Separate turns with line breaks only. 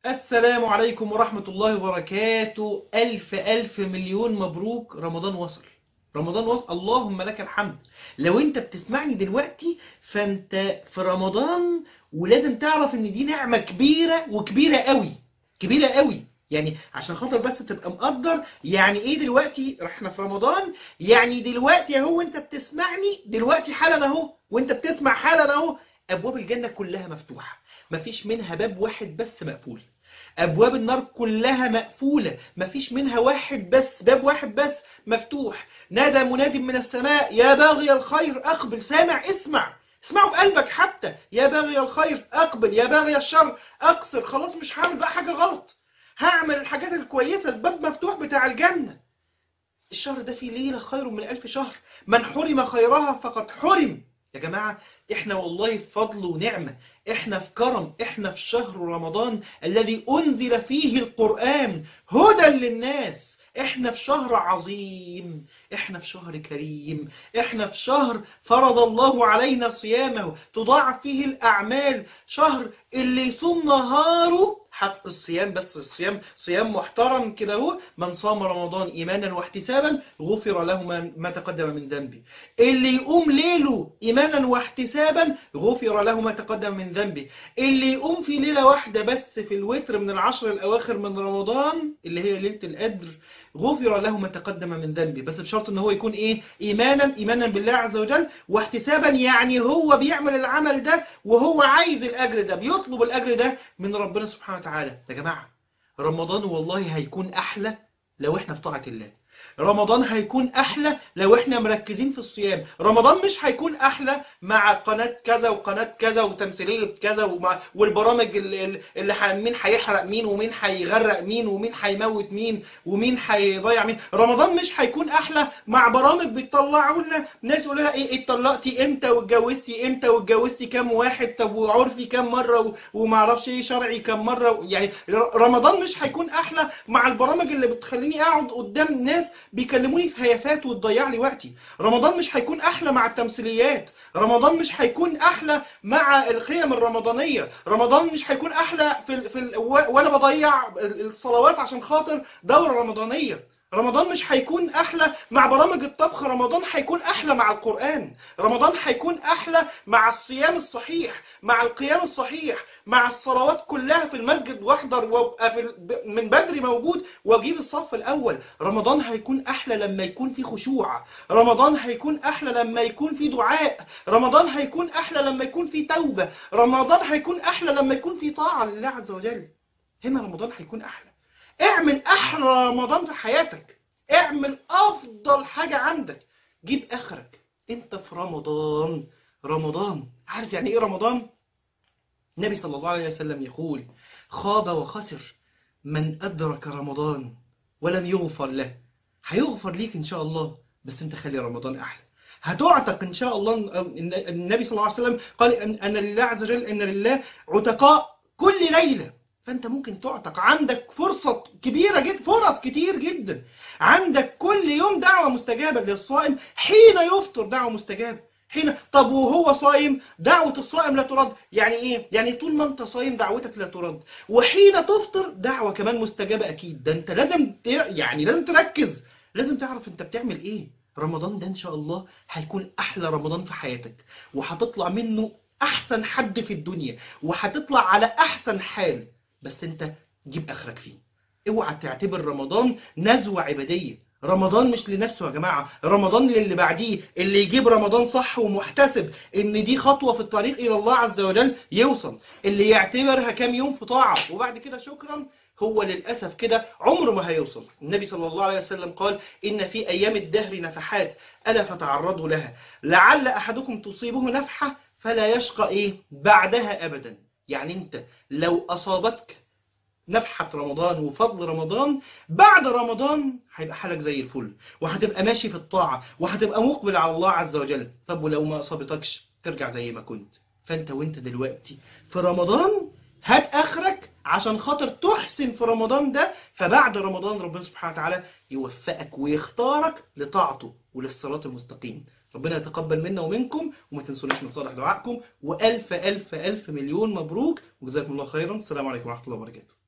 السلام عليكم ورحمة الله وبركاته ألف ألف مليون مبروك رمضان وصل رمضان وصل اللهم لك الحمد لو انت بتسمعني دلوقتي فانت في رمضان ولازم تعرف ان دي نعمة كبيرة وكبيرة قوي كبيرة قوي يعني عشان خاطر بس تبقى مقدر يعني ايه دلوقتي احنا في رمضان يعني دلوقتي اهو انت بتسمعني دلوقتي حالا اهو وانت بتسمع حالا اهو ابواب الجنة كلها مفتوحة مفيش منها باب واحد بس مقفول ابواب النار كلها مقفولة مفيش منها واحد بس باب واحد بس مفتوح نادى مناد من السماء يا باغي الخير اقبل سامع اسمع اسمعوا بقلبك حتى يا باغي الخير اقبل يا باغي الشر اقصر خلاص مش هعمل بقى حاجة غلط هعمل الحاجات الكويسة الباب مفتوح بتاع الجنة الشهر ده فيه ليلة خير من ألف شهر من حرم خيرها فقد حرم يا جماعة احنا والله في فضل ونعمة احنا في كرم احنا في شهر رمضان الذي انزل فيه القرآن هدى للناس احنا في شهر عظيم احنا في شهر كريم احنا في شهر فرض الله علينا صيامه تضاعف فيه الاعمال شهر اللي يصوم نهاره حق الصيام بس الصيام صيام محترم كده اهو من صام رمضان ايمانا واحتسابا غفر له ما- ما تقدم من ذنبه اللي يقوم ليله ايمانا واحتسابا غفر له ما تقدم من ذنبه اللي يقوم في ليله واحده بس في الوتر من العشر الاواخر من رمضان اللي هي ليله القدر غفر له ما تقدم من ذنبه بس بشرط ان هو يكون ايه ايمانا ايمانا بالله عز وجل واحتسابا يعني هو بيعمل العمل ده وهو عايز الاجر ده بيطلب الاجر ده من ربنا سبحانه وتعالى يا جماعه رمضان والله هيكون احلى لو احنا في طاعه الله رمضان هيكون احلى لو احنا مركزين في الصيام رمضان مش هيكون احلى مع قناة كذا وقناة كذا وتمثيلية كذا ومع والبرامج اللي, اللي ح- مين هيحرق مين ومين هيغرق مين ومين هيموت مين ومين هيضيع مين رمضان مش هيكون احلى مع برامج بتطلعوا لنا ناس يقولوا لها ايه اتطلقتي امتى واتجوزتي امتى واتجوزتي كام واحد طب وعرفي كام مره و- ومعرفش ايه شرعي كام مره يعني ر- رمضان مش هيكون احلى مع البرامج اللي بتخليني اقعد قدام ناس بيكلموني في هيافات وتضيع لي وقتي رمضان مش هيكون احلى مع التمثيليات رمضان مش هيكون احلى مع القيم الرمضانيه رمضان مش هيكون احلى في ال... في ال... و- وانا بضيع ال- الصلوات عشان خاطر دوره رمضانيه رمضان مش هيكون احلى مع برامج الطبخ رمضان هيكون احلى مع القرآن رمضان هيكون احلى مع الصيام الصحيح مع القيام الصحيح مع الصلوات كلها في المسجد واحضر وابقى في ال- ب- من بدري موجود واجيب الصف الاول رمضان هيكون احلى لما يكون في خشوع رمضان هيكون احلى لما يكون في دعاء رمضان هيكون احلى لما يكون في توبة رمضان هيكون احلى لما يكون في طاعة لله عز وجل هنا رمضان هيكون احلى اعمل احلى رمضان في حياتك اعمل افضل حاجة عندك جيب اخرك انت في رمضان رمضان عارف يعني ايه رمضان النبي صلى الله عليه وسلم يقول خاب وخسر من ادرك رمضان ولم يغفر له هيغفر ليك ان شاء الله بس انت خلي رمضان احلى هتعتق ان شاء الله النبي صلى الله عليه وسلم قال ان أن لله عز وجل ان لله عتقاء كل ليله فانت ممكن تعتق عندك فرصة كبيرة جدا فرص كتير جدا عندك كل يوم دعوة مستجابة للصائم حين يفطر دعوة مستجابة حين طب وهو صايم دعوة الصائم لا ترد يعني ايه يعني طول ما انت صايم دعوتك لا ترد وحين تفطر دعوة كمان مستجابة اكيد ده انت لازم ت... يعني لازم تركز لازم تعرف انت بتعمل ايه رمضان ده ان شاء الله هيكون احلى رمضان في حياتك وهتطلع منه احسن حد في الدنيا وهتطلع على احسن حال بس انت جيب اخرك فيه اوعى تعتبر رمضان نزوة عبادية رمضان مش لنفسه يا جماعة رمضان للي بعديه اللي يجيب رمضان صح ومحتسب ان دي خطوة في الطريق الى الله عز وجل يوصل اللي يعتبرها كام يوم في طاعة وبعد كده شكرا هو للأسف كده عمره ما هيوصل النبي صلى الله عليه وسلم قال إن في أيام الدهر نفحات ألا فتعرضوا لها لعل أحدكم تصيبه نفحة فلا يشقى إيه بعدها أبدا يعني أنت لو أصابتك نفحة رمضان وفضل رمضان بعد رمضان هيبقى حالك زي الفل وهتبقى ماشي في الطاعة وهتبقى مقبل على الله عز وجل طب ولو ما أصابتكش ترجع زي ما كنت فأنت وانت دلوقتي في رمضان هات آخرك عشان خاطر تحسن في رمضان ده فبعد رمضان ربنا سبحانه وتعالى يوفقك ويختارك لطاعته وللصراط المستقيم ربنا يتقبل منا ومنكم وما تنسوناش من صالح دعائكم وألف ألف ألف مليون مبروك وجزاكم الله خيرا السلام عليكم ورحمة الله وبركاته